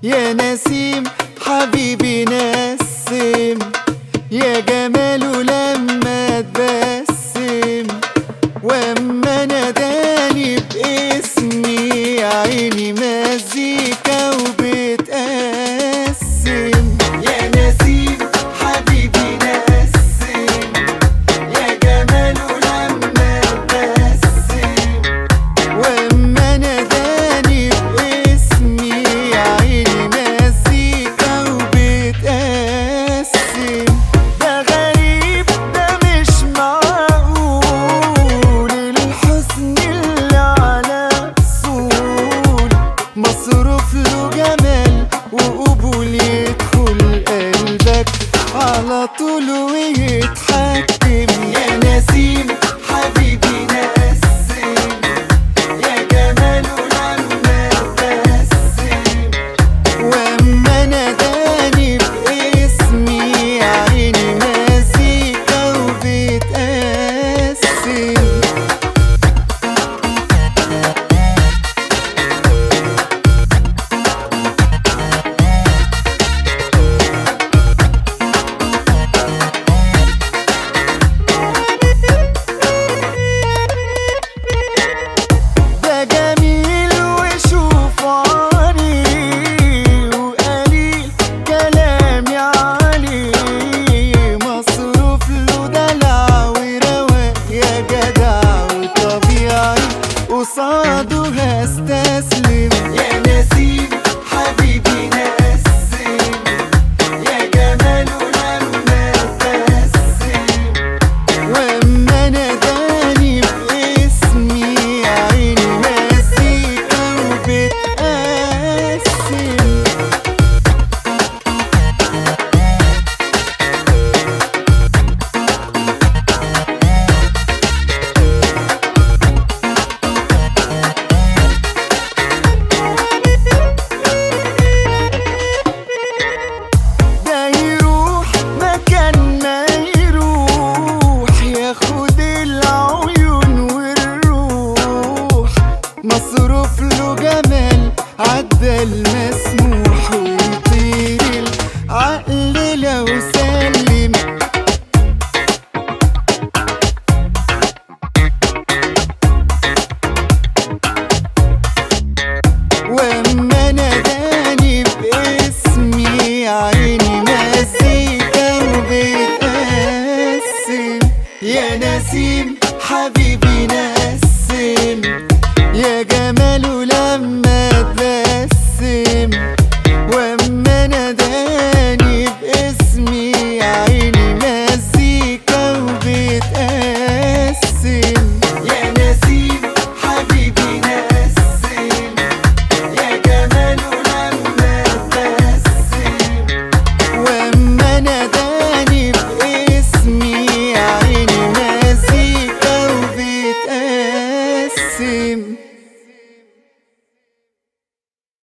يا نسيم حبيبي نسم يا جماله لما تبسم واما ناداني باسمي يا عيني مزيكا وبتقسم يا نسيم حبيبي نسم يا جماله لما تبسم واما ناداني باسمي يا عيني مزيكا وبتقسم ده غريب ده مش معقول الحسن اللي على اصول مصروف له جمال وقبول يدخل قلبك على طول ويتحكم يا نسيم حبيبي نسم يا جماله لما تبسم واما ناداني باسمي يا عيني مزيكا وبتقسم ده جميل وشوف عالي وقليل كلامي عليه مصروف له دلع وروق يا جدع وطبيعي قصاده هستسلم يا نسيم حبيبي نسم يا جماله لما تبسم واما ناداني باسمي يا عيني مزيكا وبتقسم ده يروح مكان ما يروح ياخد العيون والروح مصروف له جمال عدى المسموح ويطير العقل لو سلم واما ناداني باسمي يا عيني مزيكا وبتقسم يا نسيم حبيبي نسم